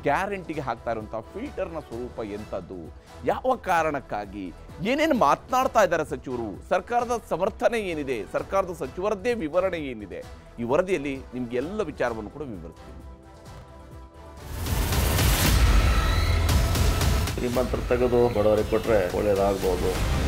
ಗ್ಯಾರಂಟಿಗೆ ಹಾಕ್ತಾ ಇರುವಂಥ ಫಿಲ್ಟರ್ನ ಸ್ವರೂಪ ಎಂಥದ್ದು ಯಾವ ಕಾರಣಕ್ಕಾಗಿ ಏನೇನು ಮಾತನಾಡ್ತಾ ಇದ್ದಾರೆ ಸಚಿವರು ಸರ್ಕಾರದ ಸಮರ್ಥನೆ ಏನಿದೆ ಸರ್ಕಾರದ ಸಚಿವರದ್ದೇ ವಿವರಣೆ ಏನಿದೆ ಈ ವರದಿಯಲ್ಲಿ ನಿಮ್ಗೆ ಎಲ್ಲ ವಿಚಾರವನ್ನು ಕೂಡ ವಿವರಿಸ್ತೀನಿ ಶ್ರೀಮಂತರು ತೆಗೆದು ಬಡವರಿಗೆ ಕೊಟ್ರೆ ಒಳ್ಳೇದಾಗ್ಬೋದು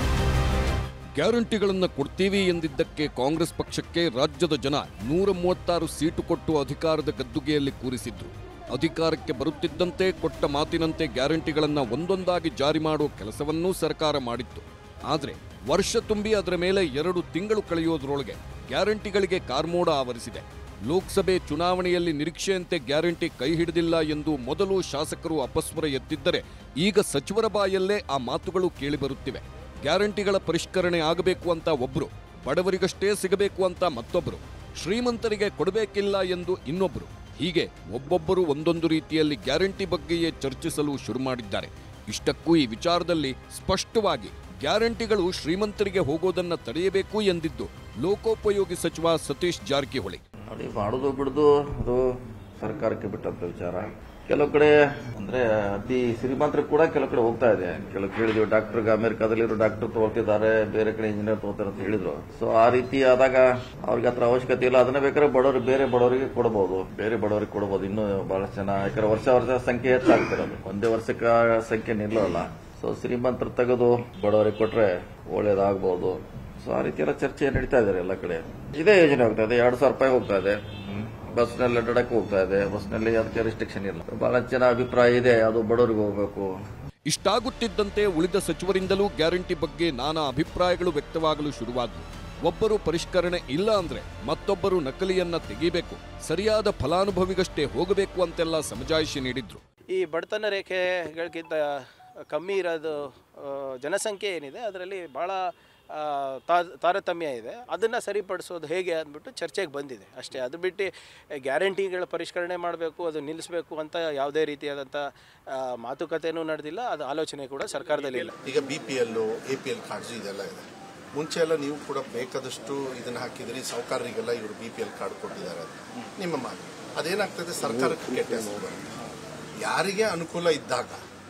ಗ್ಯಾರಂಟಿಗಳನ್ನ ಕೊಡ್ತೀವಿ ಎಂದಿದ್ದಕ್ಕೆ ಕಾಂಗ್ರೆಸ್ ಪಕ್ಷಕ್ಕೆ ರಾಜ್ಯದ ಜನ ನೂರ ಮೂವತ್ತಾರು ಸೀಟು ಕೊಟ್ಟು ಅಧಿಕಾರದ ಗದ್ದುಗೆಯಲ್ಲಿ ಕೂರಿಸಿದ್ರು ಅಧಿಕಾರಕ್ಕೆ ಬರುತ್ತಿದ್ದಂತೆ ಕೊಟ್ಟ ಮಾತಿನಂತೆ ಗ್ಯಾರಂಟಿಗಳನ್ನ ಒಂದೊಂದಾಗಿ ಜಾರಿ ಮಾಡುವ ಕೆಲಸವನ್ನೂ ಸರ್ಕಾರ ಮಾಡಿತ್ತು ಆದರೆ ವರ್ಷ ತುಂಬಿ ಅದರ ಮೇಲೆ ಎರಡು ತಿಂಗಳು ಕಳೆಯೋದ್ರೊಳಗೆ ಗ್ಯಾರಂಟಿಗಳಿಗೆ ಕಾರ್ಮೋಡ ಆವರಿಸಿದೆ ಲೋಕಸಭೆ ಚುನಾವಣೆಯಲ್ಲಿ ನಿರೀಕ್ಷೆಯಂತೆ ಗ್ಯಾರಂಟಿ ಕೈ ಹಿಡಿದಿಲ್ಲ ಎಂದು ಮೊದಲು ಶಾಸಕರು ಅಪಸ್ವರ ಎತ್ತಿದ್ದರೆ ಈಗ ಸಚಿವರ ಬಾಯಲ್ಲೇ ಆ ಮಾತುಗಳು ಕೇಳಿಬರುತ್ತಿವೆ ಗ್ಯಾರಂಟಿಗಳ ಪರಿಷ್ಕರಣೆ ಆಗಬೇಕು ಅಂತ ಒಬ್ರು ಬಡವರಿಗಷ್ಟೇ ಸಿಗಬೇಕು ಅಂತ ಮತ್ತೊಬ್ರು ಶ್ರೀಮಂತರಿಗೆ ಕೊಡಬೇಕಿಲ್ಲ ಎಂದು ಇನ್ನೊಬ್ರು ಹೀಗೆ ಒಬ್ಬೊಬ್ಬರು ಒಂದೊಂದು ರೀತಿಯಲ್ಲಿ ಗ್ಯಾರಂಟಿ ಬಗ್ಗೆಯೇ ಚರ್ಚಿಸಲು ಶುರು ಮಾಡಿದ್ದಾರೆ ಇಷ್ಟಕ್ಕೂ ಈ ವಿಚಾರದಲ್ಲಿ ಸ್ಪಷ್ಟವಾಗಿ ಗ್ಯಾರಂಟಿಗಳು ಶ್ರೀಮಂತರಿಗೆ ಹೋಗೋದನ್ನ ತಡೆಯಬೇಕು ಎಂದಿದ್ದು ಲೋಕೋಪಯೋಗಿ ಸಚಿವ ಸತೀಶ್ ಜಾರಕಿಹೊಳಿ ನೋಡಿ ಮಾಡೋದು ಬಿಡೋದು ಅದು ಸರ್ಕಾರಕ್ಕೆ ಬಿಟ್ಟಂತ ವಿಚಾರ ಕೆಲವು ಕಡೆ ಅಂದ್ರೆ ಅತಿ ಶ್ರೀಮಂತರಿಗೆ ಕೂಡ ಕೆಲವು ಕಡೆ ಹೋಗ್ತಾ ಇದೆ ಕೆಲವು ಕೇಳಿದ್ವಿ ಡಾಕ್ಟರ್ಗೆ ಅಮೆರಿಕಾದಲ್ಲಿರೋ ಡಾಕ್ಟರ್ ತಗೊಳ್ತಿದ್ದಾರೆ ಬೇರೆ ಕಡೆ ಇಂಜಿನಿಯರ್ ತಗೋತಾರೆ ಅಂತ ಹೇಳಿದ್ರು ಸೊ ಆ ರೀತಿ ಆದಾಗ ಅವ್ರಿಗೆ ಹತ್ರ ಅವಶ್ಯಕತೆ ಇಲ್ಲ ಅದನ್ನ ಬೇಕಾದ್ರೆ ಬಡವರಿಗೆ ಬೇರೆ ಬಡವರಿಗೆ ಕೊಡಬಹುದು ಬೇರೆ ಬಡವರಿಗೆ ಕೊಡಬಹುದು ಇನ್ನು ಬಹಳಷ್ಟು ಜನ ಯಾಕಂದ್ರೆ ವರ್ಷ ವರ್ಷ ಸಂಖ್ಯೆ ಹೆಚ್ಚಾಗ್ತಿರೋದು ಒಂದೇ ವರ್ಷಕ್ಕೆ ಆ ಸಂಖ್ಯೆ ನಿಲ್ಲಲ್ಲ ಸೊ ಶ್ರೀಮಂತರು ತೆಗೆದು ಬಡವರಿಗೆ ಕೊಟ್ರೆ ಒಳ್ಳೇದಾಗಬಹುದು ಸೊ ಆ ರೀತಿ ಎಲ್ಲ ಚರ್ಚೆ ನಡೀತಾ ಇದ್ದಾರೆ ಎಲ್ಲ ಕಡೆ ಇದೇ ಯೋಜನೆ ಹೋಗ್ತಾ ಇದೆ ಎರಡು ಸಾವಿರ ರೂಪಾಯಿ ಹೋಗ್ತಾ ಇದೆ ಬಸ್ನಲ್ಲಿ ಅಡ್ಡಾಡಕ್ಕೆ ಹೋಗ್ತಾ ಇದೆ ಬಸ್ನಲ್ಲಿ ಅದಕ್ಕೆ ರಿಸ್ಟ್ರಿಕ್ಷನ್ ಇಲ್ಲ ಬಹಳ ಜನ ಅಭಿಪ್ರಾಯ ಇದೆ ಅದು ಬಡವರಿಗೆ ಹೋಗ್ಬೇಕು ಇಷ್ಟಾಗುತ್ತಿದ್ದಂತೆ ಉಳಿದ ಸಚಿವರಿಂದಲೂ ಗ್ಯಾರಂಟಿ ಬಗ್ಗೆ ನಾನಾ ಅಭಿಪ್ರಾಯಗಳು ವ್ಯಕ್ತವಾಗಲು ಶುರುವಾದವು ಒಬ್ಬರು ಪರಿಷ್ಕರಣೆ ಇಲ್ಲ ಅಂದ್ರೆ ಮತ್ತೊಬ್ಬರು ನಕಲಿಯನ್ನ ತೆಗಿಬೇಕು ಸರಿಯಾದ ಫಲಾನುಭವಿಗಷ್ಟೇ ಹೋಗಬೇಕು ಅಂತೆಲ್ಲ ಸಮಜಾಯಿಷಿ ನೀಡಿದ್ರು ಈ ಬಡತನ ರೇಖೆಗಳಿಗಿಂತ ಕಮ್ಮಿ ಇರೋದು ಆ, ಜನಸಂಖ್ಯೆ ಏನಿದೆ ಅದರಲ್ಲಿ ಭಾಳ ಆ, ತಾ- ತಾರತಮ್ಯ ಇದೆ ಅದನ್ನು ಸರಿಪಡಿಸೋದು ಹೇಗೆ ಅಂದ್ಬಿಟ್ಟು ಚರ್ಚೆಗೆ ಬಂದಿದೆ ಅಷ್ಟೇ ಅದು ಬಿಟ್ಟು ಗ್ಯಾರಂಟಿಗಳ ಪರಿಷ್ಕರಣೆ ಮಾಡಬೇಕು ಅದು ನಿಲ್ಲಿಸಬೇಕು ಅಂತ ಯಾವುದೇ ರೀತಿಯಾದಂಥ ಆ, ಮಾತುಕತೆನೂ ನಡೆದಿಲ್ಲ ಅದು ಆಲೋಚನೆ ಕೂಡ ಸರ್ಕಾರದಲ್ಲಿ ಇಲ್ಲ ಈಗ B P L A P L cards ಇದೆಲ್ಲ ಇದೆ ಮುಂಚೆ ಎಲ್ಲ ನೀವು ಕೂಡ ಬೇಕಾದಷ್ಟು ಇದನ್ನ ಹಾಕಿದ್ರಿ ಸಾಹುಕಾರರಿಗೆಲ್ಲ ಇವರು ಬಿ ಪಿ ಎಲ್ ಕಾರ್ಡ್ ಕೊಟ್ಟಿದ್ದಾರೆ ಅಂತ. ನಿಮ್ಮ ಮಾತು ಅದೇನಾಗ್ತದೆ ಸರ್ಕಾರಕ್ಕೆ ಕೆಟ್ಟ ಹೆಸರು ಬರುತ್ತೆ ಯಾರಿಗೆ ಅನುಕೂಲ ಇದ್ದಾಗ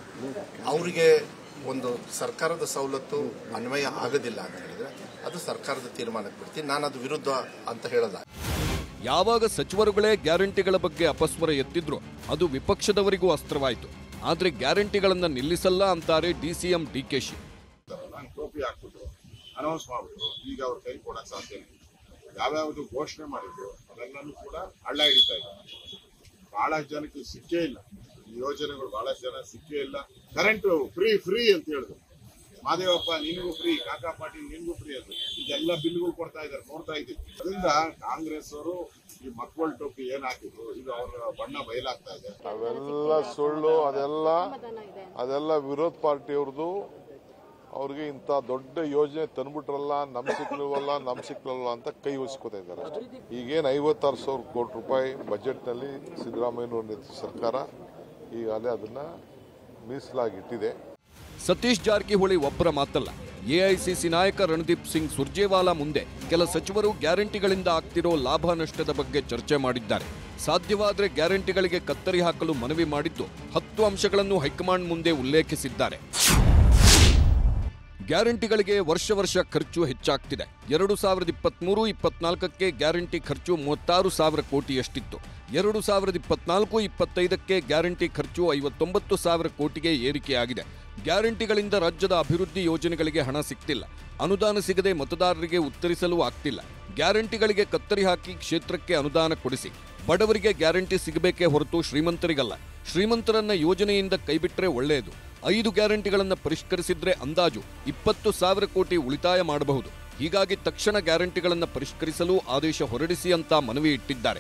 ಅವರಿಗೆ ಒಂದು ಸರ್ಕಾರದ ಸವಲತ್ತು ಅನ್ವಯ ಆಗೋದಿಲ್ಲ ಅಂತ ಹೇಳಿದ್ರೆ ಅದು ಸರ್ಕಾರದ ತೀರ್ಮಾನಕ್ಕೆ ಬಿಡ್ತೀನಿ ನಾನು ಅದು ವಿರುದ್ಧ ಅಂತ ಹೇಳೋದ ಯಾವಾಗ ಸಚಿವರುಗಳೇ ಗ್ಯಾರಂಟಿಗಳ ಬಗ್ಗೆ ಅಪಸ್ವರ ಎತ್ತಿದ್ರು ಅದು ವಿಪಕ್ಷದವರಿಗೂ ಅಸ್ತ್ರವಾಯಿತು ಆದ್ರೆ ಗ್ಯಾರಂಟಿಗಳನ್ನ ನಿಲ್ಲಿಸಲ್ಲ ಅಂತಾರೆ ಡಿಸಿಎಂ ಡಿಕೆಶಿ ನಾನು ಟೋಪಿ ಹಾಕ್ಬಿಟ್ರು ಅನೌನ್ಸ್ ಮಾಡ್ಬಿಟ್ರು ಈಗ ಅವ್ರ ಕೈ ಕೊಡಕ್ ಸಾಧ್ಯ ಇಲ್ಲ ಯಾವ್ಯಾವುದು ಘೋಷಣೆ ಮಾಡಿದ್ರು ಅವೆಲ್ಲನೂ ಕೂಡ ಹಳ್ಳ ಹಿಡಿತಾ ಇದ್ದಾರೆ ಬಹಳಷ್ಟು ಜನಕ್ಕೆ ಸಿಕ್ಕೇ ಇಲ್ಲ ಈ ಯೋಜನೆಗಳು ಬಹಳಷ್ಟು ಜನ ಸಿಕ್ಕೇ ಇಲ್ಲ ಕರೆಂಟ್ ಫ್ರೀ ಫ್ರೀ ಅಂತ ಹೇಳಿದ್ರು ಮಾದೇವಪ್ಪ ನಿನಗೂ ಫ್ರೀ ಕಾಕಾ ಪಾಟೀಲ್ ನಿನ್ಗೂ ಫ್ರೀ ಅಂತ ಇದೆಲ್ಲ ಬಿಲ್ಗಳು ಕೊಡ್ತಾ ಇದ್ದಾರೆ ನೋಡ್ತಾ ಇದ್ದೀವಿ ಅದರಿಂದ ಕಾಂಗ್ರೆಸ್ ಅವರು ಈ ಮಕ್ಕಳ ಟೋಪಿ ಏನ್ ಹಾಕಿದ್ರು ಇದು ಅವರ ಬಣ್ಣ ಬಯಲಾಗ್ತಾ ಇದೆ ಅವೆಲ್ಲ ಸುಳ್ಳು ಅದೆಲ್ಲ ಅದೆಲ್ಲ ವಿರೋಧ ಪಾರ್ಟಿಯವ್ರದ್ದು ಅವ್ರಿಗೆ ಇಂಥ ದೊಡ್ಡ ಯೋಜನೆ ತಂದ್ಬಿಟ್ರಲ್ಲ ನಮ್ ಸಿಕ್ಲವಲ್ಲ ನಮ್ ಸಿಕ್ಲಲ್ಲ ಅಂತ ಕೈ ಉಸ್ಕೋತಾ ಇದ್ದಾರೆ ಅಷ್ಟೇ ಈಗೇನು ಐವತ್ತಾರು ಸಾವಿರ ಕೋಟಿ ರೂಪಾಯಿ ಬಜೆಟ್ನಲ್ಲಿ ಸಿದ್ದರಾಮಯ್ಯನವ್ರ ನೇತೃತ್ವದ ಸರ್ಕಾರ ಈಗಾಗಲೇ ಅದನ್ನ ಮೀಸಲಾಗಿ ಇಟ್ಟಿದೆ ಸತೀಶ್ ಜಾರಕಿಹೊಳಿ ಒಬ್ಬರ ಮಾತಲ್ಲ ಎಐಸಿಸಿ ನಾಯಕ ರಣದೀಪ್ ಸಿಂಗ್ ಸುರ್ಜೇವಾಲಾ ಮುಂದೆ ಕೆಲ ಸಚಿವರು ಗ್ಯಾರಂಟಿಗಳಿಂದ ಆಗ್ತಿರೋ ಲಾಭ ನಷ್ಟದ ಬಗ್ಗೆ ಚರ್ಚೆ ಮಾಡಿದ್ದಾರೆ ಸಾಧ್ಯವಾದರೆ ಗ್ಯಾರಂಟಿಗಳಿಗೆ ಕತ್ತರಿ ಹಾಕಲು ಮನವಿ ಮಾಡಿದ್ದು ಹತ್ತು ಅಂಶಗಳನ್ನು ಹೈಕಮಾಂಡ್ ಮುಂದೆ ಉಲ್ಲೇಖಿಸಿದ್ದಾರೆ ಗ್ಯಾರಂಟಿಗಳಿಗೆ ವರ್ಷ ವರ್ಷ ಖರ್ಚು ಹೆಚ್ಚಾಗ್ತಿದೆ ಎರಡು ಸಾವಿರದ ಇಪ್ಪತ್ಮೂರು ಇಪ್ಪತ್ನಾಲ್ಕಕ್ಕೆ ಗ್ಯಾರಂಟಿ ಖರ್ಚು ಮೂವತ್ತಾರು ಸಾವಿರ ಕೋಟಿಯಷ್ಟಿತ್ತು ಎರಡು ಸಾವಿರದ ಇಪ್ಪತ್ನಾಲ್ಕು ಇಪ್ಪತ್ತೈದಕ್ಕೆ ಗ್ಯಾರಂಟಿ ಖರ್ಚು ಐವತ್ತೊಂಬತ್ತು ಸಾವಿರ ಕೋಟಿಗೆ ಏರಿಕೆಯಾಗಿದೆ ಗ್ಯಾರಂಟಿಗಳಿಂದ ರಾಜ್ಯದ ಅಭಿವೃದ್ಧಿ ಯೋಜನೆಗಳಿಗೆ ಹಣ ಸಿಗ್ತಿಲ್ಲ ಅನುದಾನ ಸಿಗದೆ ಮತದಾರರಿಗೆ ಉತ್ತರಿಸಲು ಆಗ್ತಿಲ್ಲ ಗ್ಯಾರಂಟಿಗಳಿಗೆ ಕತ್ತರಿ ಹಾಕಿ ಕ್ಷೇತ್ರಕ್ಕೆ ಅನುದಾನ ಕೊಡಿಸಿ ಬಡವರಿಗೆ ಗ್ಯಾರಂಟಿ ಸಿಗಬೇಕೇ ಹೊರತು ಶ್ರೀಮಂತರಿಗಲ್ಲ ಶ್ರೀಮಂತರನ್ನ ಯೋಜನೆಯಿಂದ ಕೈಬಿಟ್ರೆ ಒಳ್ಳೆಯದು ಐದು ಗ್ಯಾರಂಟಿಗಳನ್ನು ಪರಿಷ್ಕರಿಸಿದ್ರೆ ಅಂದಾಜು ಇಪ್ಪತ್ತು ಸಾವಿರ ಕೋಟಿ ಉಳಿತಾಯ ಮಾಡಬಹುದು ಹೀಗಾಗಿ ತಕ್ಷಣ ಗ್ಯಾರಂಟಿಗಳನ್ನು ಪರಿಷ್ಕರಿಸಲು ಆದೇಶ ಹೊರಡಿಸಿ ಅಂತ ಮನವಿ ಇಟ್ಟಿದ್ದಾರೆ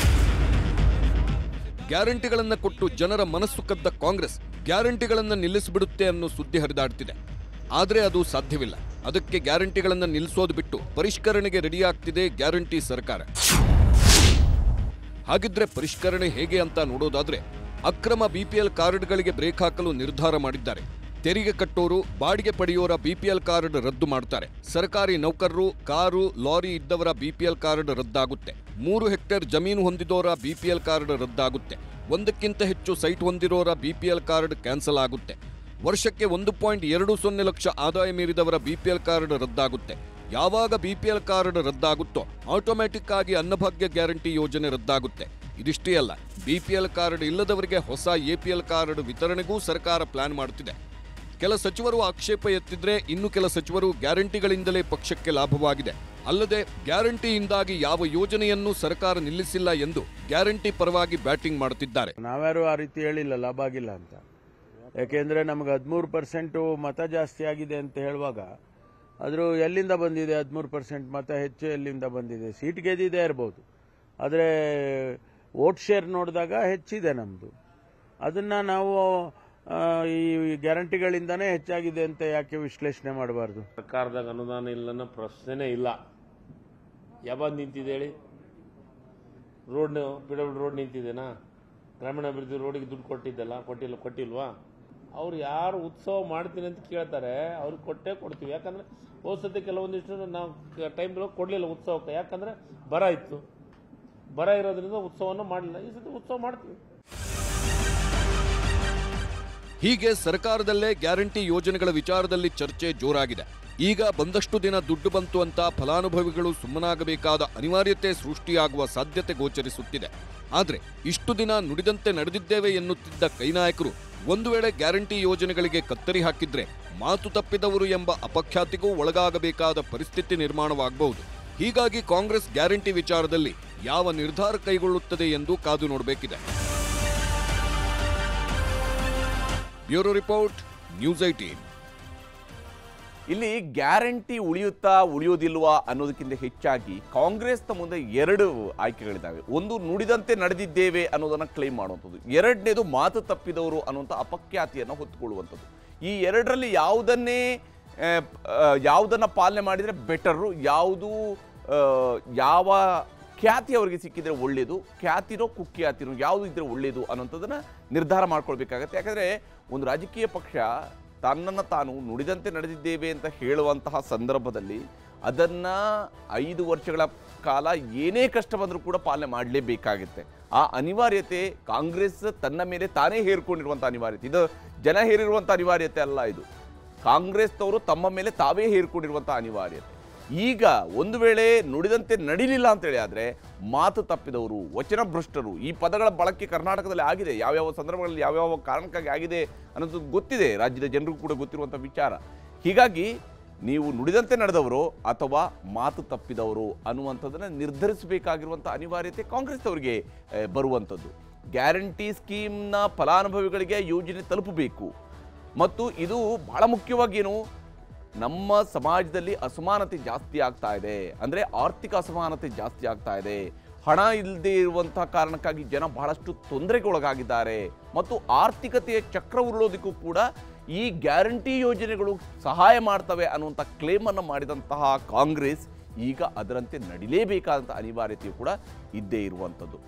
ಗ್ಯಾರಂಟಿಗಳನ್ನ ಕೊಟ್ಟು ಜನರ ಮನಸ್ಸು ಕದ್ದ ಕಾಂಗ್ರೆಸ್ ಗ್ಯಾರಂಟಿಗಳನ್ನ ನಿಲ್ಲಿಸಿಬಿಡುತ್ತೆ ಅನ್ನೋ ಸುದ್ದಿ ಹರಿದಾಡ್ತಿದೆ ಆದರೆ ಅದು ಸಾಧ್ಯವಿಲ್ಲ ಅದಕ್ಕೆ ಗ್ಯಾರಂಟಿಗಳನ್ನ ನಿಲ್ಲಿಸೋದು ಬಿಟ್ಟು ಪರಿಷ್ಕರಣೆಗೆ ರೆಡಿಯಾಗ್ತಿದೆ ಗ್ಯಾರಂಟಿ ಸರ್ಕಾರ ಹಾಗಿದ್ರೆ ಪರಿಷ್ಕರಣೆ ಹೇಗೆ ಅಂತ ನೋಡೋದಾದ್ರೆ ಅಕ್ರಮ ಬಿಪಿಎಲ್ ಕಾರ್ಡ್ಗಳಿಗೆ ಬ್ರೇಕ್ ಹಾಕಲು ನಿರ್ಧಾರ ಮಾಡಿದ್ದಾರೆ ತೆರಿಗೆ ಕಟ್ಟೋರು ಬಾಡಿಗೆ ಪಡೆಯೋರ ಬಿಪಿಎಲ್ ಕಾರ್ಡ್ ರದ್ದು ಮಾಡ್ತಾರೆ ಸರ್ಕಾರಿ ನೌಕರರು ಕಾರು ಲಾರಿ ಇದ್ದವರ ಬಿಪಿಎಲ್ ಕಾರ್ಡ್ ರದ್ದಾಗುತ್ತೆ ಮೂರು ಹೆಕ್ಟೇರ್ ಜಮೀನು ಹೊಂದಿದೋರ ಬಿಪಿಎಲ್ ಕಾರ್ಡ್ ರದ್ದಾಗುತ್ತೆ ಒಂದಕ್ಕಿಂತ ಹೆಚ್ಚು ಸೈಟ್ ಹೊಂದಿರೋರ ಬಿಪಿಎಲ್ ಕಾರ್ಡ್ ಕ್ಯಾನ್ಸಲ್ ಆಗುತ್ತೆ ವರ್ಷಕ್ಕೆ ಒಂದು ಪಾಯಿಂಟ್ ಎರಡು ಸೊನ್ನೆ ಲಕ್ಷ ಆದಾಯ ಮೀರಿದವರ ಬಿಪಿಎಲ್ ಕಾರ್ಡ್ ರದ್ದಾಗುತ್ತೆ ಯಾವಾಗ ಬಿಪಿಎಲ್ ಕಾರ್ಡ್ ರದ್ದಾಗುತ್ತೋ ಆಟೋಮ್ಯಾಟಿಕ್ ಆಗಿ ಅನ್ನಭಾಗ್ಯ ಗ್ಯಾರಂಟಿ ಯೋಜನೆ ರದ್ದಾಗುತ್ತೆ ಇದಿಷ್ಟೇ ಅಲ್ಲ ಬಿಪಿಎಲ್ ಕಾರ್ಡ್ ಇಲ್ಲದವರಿಗೆ ಹೊಸ ಎಪಿಎಲ್ ಕಾರ್ಡ್ ವಿತರಣೆಗೂ ಸರ್ಕಾರ ಪ್ಲಾನ್ ಮಾಡುತ್ತಿದೆ ಕೆಲ ಸಚಿವರು ಆಕ್ಷೇಪ ಎತ್ತಿದ್ರೆ ಇನ್ನು ಕೆಲ ಸಚಿವರು ಗ್ಯಾರಂಟಿಗಳಿಂದಲೇ ಪಕ್ಷಕ್ಕೆ ಲಾಭವಾಗಿದೆ ಅಲ್ಲದೆ ಗ್ಯಾರಂಟಿಯಿಂದಾಗಿ ಯಾವ ಯೋಜನೆಯನ್ನು ಸರ್ಕಾರ ನಿಲ್ಲಿಸಿಲ್ಲ ಎಂದು ಗ್ಯಾರಂಟಿ ಪರವಾಗಿ ಬ್ಯಾಟಿಂಗ್ ಮಾಡುತ್ತಿದ್ದಾರೆ ನಾವ್ಯಾರು ಆ ರೀತಿ ಹೇಳಿಲ್ಲ ಲಾಭ ಆಗಿಲ್ಲ ಅಂತ ಯಾಕೆಂದ್ರೆ ನಮ್ಗೆ ಹದಿಮೂರು ಪರ್ಸೆಂಟು ಮತ ಜಾಸ್ತಿ ಆಗಿದೆ ಅಂತ ಹೇಳುವಾಗ ಆದರೂ ಎಲ್ಲಿಂದ ಬಂದಿದೆ ಹದಿಮೂರು ಪರ್ಸೆಂಟ್ ಮತ ಹೆಚ್ಚು ಎಲ್ಲಿಂದ ಬಂದಿದೆ ಸೀಟ್ ಗೆದ್ದಿದೆ ಇರ್ಬೋದು ಆದರೆ ವೋಟ್ ಶೇರ್ ನೋಡಿದಾಗ ಹೆಚ್ಚಿದೆ ನಮ್ಮದು ಅದನ್ನ ನಾವು ಆ, ಈ ಗ್ಯಾರಂಟಿಗಳಿಂದಾನೇ ಹೆಚ್ಚಾಗಿದೆ ಅಂತ ಯಾಕೆ ವಿಶ್ಲೇಷಣೆ ಮಾಡಬಾರ್ದು ಸರ್ಕಾರದಾಗ ಅನುದಾನ ಇಲ್ಲ ಅನ್ನೋ ಪ್ರಶ್ನೆನೇ ಇಲ್ಲ ಯಾವಾಗ ನಿಂತಿದೆ ಹೇಳಿ ರೋಡ್ ಪಿ ಡಬ್ಲ್ಯೂ ರೋಡ್ ನಿಂತಿದೆನಾ ಗ್ರಾಮೀಣಾಭಿವೃದ್ಧಿ ರೋಡಿಗೆ ದುಡ್ಡು ಕೊಟ್ಟಿದ್ದಲ್ಲ ಕೊಟ್ಟಿಲ್ಲ ಕೊಟ್ಟಿಲ್ವಾ ಅವ್ರು ಯಾರು ಉತ್ಸವ ಮಾಡ್ತೀನಿ ಅಂತ ಕೇಳ್ತಾರೆ ಅವ್ರಿಗೆ ಕೊಟ್ಟೇ ಕೊಡ್ತೀವಿ ಯಾಕಂದ್ರೆ ಹೋದ ಸತಿ ಕೆಲವೊಂದಿಷ್ಟು ನಾವು ಟೈಮ್ ಕೊಡಲಿಲ್ಲ ಉತ್ಸವಕ್ಕೆ ಯಾಕಂದ್ರೆ ಬರ ಇತ್ತು ಬರ ಇರೋದ್ರಿಂದ ಉತ್ಸವವನ್ನು ಮಾಡಲಿಲ್ಲ ಈ ಸತಿ ಉತ್ಸವ ಮಾಡ್ತೀವಿ ಹೀಗೆ ಸರ್ಕಾರದಲ್ಲೇ ಗ್ಯಾರಂಟಿ ಯೋಜನೆಗಳ ವಿಚಾರದಲ್ಲಿ ಚರ್ಚೆ ಜೋರಾಗಿದೆ ಈಗ ಬಂದಷ್ಟು ದಿನ ದುಡ್ಡು ಬಂತು ಅಂತ ಫಲಾನುಭವಿಗಳು ಸುಮ್ಮನಾಗಬೇಕಾದ ಅನಿವಾರ್ಯತೆ ಸೃಷ್ಟಿಯಾಗುವ ಸಾಧ್ಯತೆ ಗೋಚರಿಸುತ್ತಿದೆ ಆದರೆ ಇಷ್ಟು ದಿನ ನುಡಿದಂತೆ ನಡೆದಿದ್ದೇವೆ ಎನ್ನುತ್ತಿದ್ದ ಕೈನಾಯಕರು ಒಂದು ವೇಳೆ ಗ್ಯಾರಂಟಿ ಯೋಜನೆಗಳಿಗೆ ಕತ್ತರಿ ಹಾಕಿದ್ರೆ ಮಾತು ತಪ್ಪಿದವರು ಎಂಬ ಅಪಖ್ಯಾತಿಗೂ ಒಳಗಾಗಬೇಕಾದ ಪರಿಸ್ಥಿತಿ ನಿರ್ಮಾಣವಾಗಬಹುದು ಹೀಗಾಗಿ ಕಾಂಗ್ರೆಸ್ ಗ್ಯಾರಂಟಿ ವಿಚಾರದಲ್ಲಿ ಯಾವ ನಿರ್ಧಾರ ಕೈಗೊಳ್ಳುತ್ತದೆ ಎಂದು ಕಾದು ನೋಡಬೇಕಿದೆ ಬ್ಯೂರೋ ರಿಪೋರ್ಟ್ ನ್ಯೂಸ್ ಐಟೀನ್ ಇಲ್ಲಿ ಗ್ಯಾರಂಟಿ ಉಳಿಯುತ್ತಾ ಉಳಿಯೋದಿಲ್ವಾ ಅನ್ನೋದಕ್ಕಿಂತ ಹೆಚ್ಚಾಗಿ ಕಾಂಗ್ರೆಸ್ನ ಮುಂದೆ ಎರಡು ಆಯ್ಕೆಗಳಿದ್ದಾವೆ ಒಂದು ನುಡಿದಂತೆ ನಡೆದಿದ್ದೇವೆ ಅನ್ನೋದನ್ನ ಕ್ಲೈಮ್ ಮಾಡುವಂಥದ್ದು ಎರಡನೇದು ಮಾತು ತಪ್ಪಿದವರು ಅನ್ನುವಂಥ ಅಪಖ್ಯಾತಿಯನ್ನು ಹೊತ್ತುಕೊಳ್ಳುವಂಥದ್ದು ಈ ಎರಡರಲ್ಲಿ ಯಾವುದನ್ನೇ ಆ, ಆ, ಯಾವುದನ್ನ ಪಾಲನೆ ಮಾಡಿದರೆ ಬೆಟರು ಯಾವುದು ಆ, ಯಾವ ಖ್ಯಾತಿ ಅವರಿಗೆ ಸಿಕ್ಕಿದ್ರೆ ಒಳ್ಳೆಯದು ಖ್ಯಾತಿನೋ ಕುಖ್ಯಾತಿನೋ ಯಾವುದು ಇದ್ರೆ ಒಳ್ಳೆಯದು ಅನ್ನೋಂಥದ್ದನ್ನ ನಿರ್ಧಾರ ಮಾಡ್ಕೊಳ್ಬೇಕಾಗತ್ತೆ ಯಾಕಂದರೆ ಒಂದು ರಾಜಕೀಯ ಪಕ್ಷ ತನ್ನನ್ನು ತಾನು ನುಡಿದಂತೆ ನಡೆದಿದ್ದೇವೆ ಅಂತ ಹೇಳುವಂತಹ ಸಂದರ್ಭದಲ್ಲಿ ಅದನ್ನು ಐದು ವರ್ಷಗಳ ಕಾಲ ಏನೇ ಕಷ್ಟ ಬಂದರೂ ಕೂಡ ಪಾಲನೆ ಮಾಡಲೇಬೇಕಾಗುತ್ತೆ ಆ ಅನಿವಾರ್ಯತೆ ಕಾಂಗ್ರೆಸ್ ತನ್ನ ಮೇಲೆ ತಾನೇ ಹೇರ್ಕೊಂಡಿರುವಂಥ ಅನಿವಾರ್ಯತೆ ಇದು ಜನ ಹೇರಿರುವಂಥ ಅನಿವಾರ್ಯತೆ ಅಲ್ಲ ಇದು ಕಾಂಗ್ರೆಸ್ನವರು ತಮ್ಮ ಮೇಲೆ ತಾವೇ ಹೇರ್ಕೊಂಡಿರುವಂಥ ಅನಿವಾರ್ಯತೆ ಈಗ ಒಂದು ವೇಳೆ ನುಡಿದಂತೆ ನಡಿಲಿಲ್ಲ ಅಂತೇಳಿ ಆದರೆ ಮಾತು ತಪ್ಪಿದವರು ವಚನಭ್ರಷ್ಟರು ಈ ಪದಗಳ ಬಳಕೆ ಕರ್ನಾಟಕದಲ್ಲಿ ಆಗಿದೆ ಯಾವ್ಯಾವ ಸಂದರ್ಭಗಳಲ್ಲಿ ಯಾವ್ಯಾವ ಕಾರಣಕ್ಕಾಗಿ ಆಗಿದೆ ಅನ್ನೋದು ಗೊತ್ತಿದೆ ರಾಜ್ಯದ ಜನರಿಗೂ ಕೂಡ ಗೊತ್ತಿರುವಂಥ ವಿಚಾರ ಹೀಗಾಗಿ ನೀವು ನುಡಿದಂತೆ ನಡೆದವರು ಅಥವಾ ಮಾತು ತಪ್ಪಿದವರು ಅನ್ನುವಂಥದ್ದನ್ನು ನಿರ್ಧರಿಸಬೇಕಾಗಿರುವಂಥ ಅನಿವಾರ್ಯತೆ ಕಾಂಗ್ರೆಸ್ನವರಿಗೆ ಆ, ಬರುವಂಥದ್ದು ಗ್ಯಾರಂಟಿ ಸ್ಕೀಮ್ನ ಫಲಾನುಭವಿಗಳಿಗೆ ಯೋಜನೆ ತಲುಪಬೇಕು ಮತ್ತು ಇದು ಬಹಳ ಮುಖ್ಯವಾಗಿ ಏನು ನಮ್ಮ ಸಮಾಜದಲ್ಲಿ ಅಸಮಾನತೆ ಜಾಸ್ತಿ ಆಗ್ತಾ ಇದೆ ಅಂದರೆ ಆರ್ಥಿಕ ಅಸಮಾನತೆ ಜಾಸ್ತಿ ಆಗ್ತಾ ಇದೆ ಹಣ ಇಲ್ಲದೆ ಇರುವಂತಹ ಕಾರಣಕ್ಕಾಗಿ ಜನ ಬಹಳಷ್ಟು ತೊಂದರೆಗೆ ಒಳಗಾಗಿದ್ದಾರೆ ಮತ್ತು ಆರ್ಥಿಕತೆಯ ಚಕ್ರ ಉರುಳೋದಕ್ಕೂ ಕೂಡ ಈ ಗ್ಯಾರಂಟಿ ಯೋಜನೆಗಳು ಸಹಾಯ ಮಾಡ್ತವೆ ಅನ್ನುವಂಥ ಕ್ಲೇಮನ್ನು ಮಾಡಿದಂತಹ ಕಾಂಗ್ರೆಸ್ ಈಗ ಅದರಂತೆ ನಡಿಲೇಬೇಕಾದಂಥ ಅನಿವಾರ್ಯತೆಯು ಕೂಡ ಇದ್ದೇ ಇರುವಂಥದ್ದು